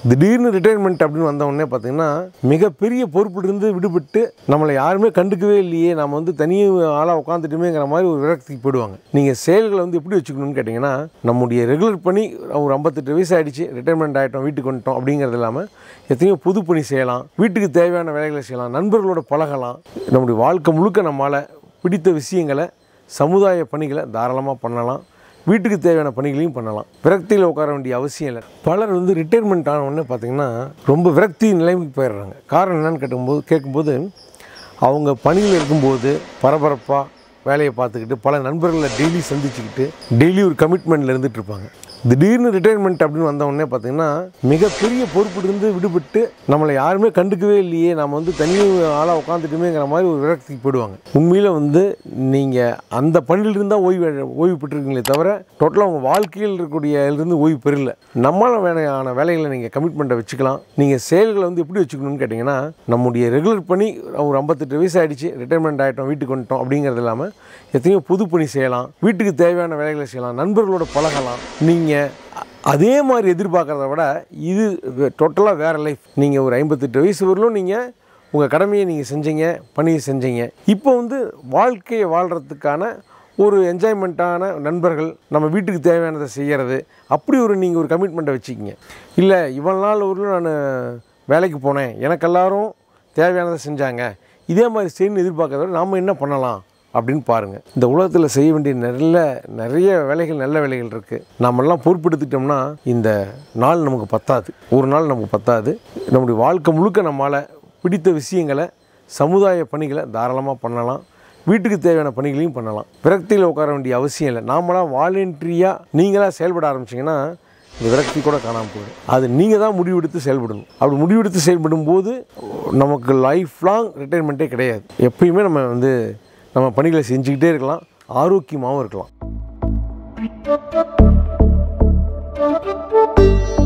திடீர்னு ரிட்டைர்மெண்ட் அப்படின்னு வந்த உடனே பார்த்தீங்கன்னா மிகப்பெரிய பொறுப்பிலிருந்து விடுபட்டு நம்மளை யாருமே கண்டுக்கவே இல்லையே நம்ம வந்து தனியாக ஆளாக உட்காந்துட்டுமேங்கிற மாதிரி ஒரு விரக்திக்கு போயிடுவாங்க நீங்கள் செயல்களை வந்து எப்படி வச்சுக்கணும்னு கேட்டிங்கன்னா நம்முடைய ரெகுலர் பணி ஒரு ஐம்பத்தெட்டு வயசு ஆயிடுச்சு ரிட்டைர்மெண்ட் ஆகிட்டோம் வீட்டுக்கு வந்துட்டோம் அப்படிங்கிறது இல்லாமல் எத்தனையோ புது பணி செய்யலாம் வீட்டுக்கு தேவையான வேலைகளை செய்யலாம் நண்பர்களோட பழகலாம் நம்முடைய வாழ்க்கை முழுக்க நம்மளால் பிடித்த விஷயங்களை சமுதாய பணிகளை தாராளமாக பண்ணலாம் வீட்டுக்கு தேவையான பணிகளையும் பண்ணலாம் விரக்தியில் உட்கார வேண்டிய அவசியம் இல்லை பலர் வந்து ரிட்டைர்மெண்ட் ஆன உடனே பார்த்திங்கன்னா ரொம்ப விரக்தி நிலைமைக்கு போயிடுறாங்க காரணம் என்னன்னு கேட்கும்போது கேட்கும்போது அவங்க பணியில் இருக்கும்போது பரபரப்பாக வேலையை பார்த்துக்கிட்டு பல நண்பர்களை டெய்லி சந்திச்சுக்கிட்டு டெய்லி ஒரு கமிட்மெண்ட்டில் இருந்துட்டு இருப்பாங்க திடீர்னு ரிட்டைர்மெண்ட் அப்படின்னு வந்த உடனே பார்த்தீங்கன்னா மிகப்பெரிய பொறுப்பிலிருந்து விடுபட்டு நம்மளை யாருமே கண்டுக்கவே இல்லையே நம்ம வந்து தனியாக ஆளாக உட்காந்துட்டுமேங்கிற மாதிரி ஒரு விரக்திக்கு போயிடுவாங்க உண்மையில் வந்து நீங்கள் அந்த பணியிலிருந்து தான் ஓய்வு ஓய்வு பெற்றிருக்கீங்களே தவிர டோட்டலாக உங்கள் வாழ்க்கையில் இருக்கக்கூடிய இருந்து ஓய்வு பெறல நம்மளால வேலையான வேலைகளை நீங்கள் கமிட்மெண்ட்டை வச்சுக்கலாம் நீங்கள் செயல்களை வந்து எப்படி வச்சுக்கணும்னு கேட்டிங்கன்னா நம்முடைய ரெகுலர் பணி ஒரு ஐம்பத்தெட்டு வயசு ஆயிடுச்சு ரிட்டைர்மெண்ட் ஆகிட்டோம் வீட்டுக்கு வந்துட்டோம் அப்படிங்கிறது இல்லாமல் எத்தனையோ புது பணி செய்யலாம் வீட்டுக்கு தேவையான வேலைகளை செய்யலாம் நண்பர்களோட பழகலாம் நீங்கள் அதே மாதிரி எதிர்பார்க்குறத விட இது டோட்டலாக வேறு லைஃப் நீங்கள் ஒரு ஐம்பத்தெட்டு வயசு வரலும் நீங்கள் உங்கள் கடமையை நீங்கள் செஞ்சீங்க பணியை செஞ்சீங்க இப்போ வந்து வாழ்க்கையை வாழ்கிறதுக்கான ஒரு என்ஜாய்மெண்ட்டான நண்பர்கள் நம்ம வீட்டுக்கு தேவையானதை செய்கிறது அப்படி ஒரு நீங்கள் ஒரு கமிட்மெண்ட்டை வச்சுக்கிங்க இல்லை இவ்வளோ நாள் ஒரு நான் வேலைக்கு போனேன் எனக்கு எல்லாரும் தேவையானதை செஞ்சாங்க இதே மாதிரி செய்யணும்னு எதிர்பார்க்கறத விட நாம் என்ன பண்ணலாம் அப்படின்னு பாருங்கள் இந்த உலகத்தில் செய்ய வேண்டிய நல்ல நிறைய வேலைகள் நல்ல வேலைகள் இருக்குது நாமெல்லாம் பொறுப்பெடுத்துட்டோம்னா இந்த நாள் நமக்கு பத்தாது ஒரு நாள் நமக்கு பத்தாது நம்முடைய வாழ்க்கை முழுக்க நம்மளால் பிடித்த விஷயங்களை சமுதாய பணிகளை தாராளமாக பண்ணலாம் வீட்டுக்கு தேவையான பணிகளையும் பண்ணலாம் விரக்தியில் உட்கார வேண்டிய அவசியம் இல்லை நாமளாக வாலண்டரியாக நீங்களாக செயல்பட ஆரம்பிச்சிங்கன்னா இந்த விரக்தி கூட காணாமல் போயிடும் அது நீங்கள் தான் முடிவெடுத்து செயல்படணும் அப்படி முடிவெடுத்து செயல்படும் போது நமக்கு லைஃப் லாங் ரிட்டைர்மெண்ட்டே கிடையாது எப்பயுமே நம்ம வந்து நம்ம பணிகளை செஞ்சுக்கிட்டே இருக்கலாம் ஆரோக்கியமாகவும் இருக்கலாம்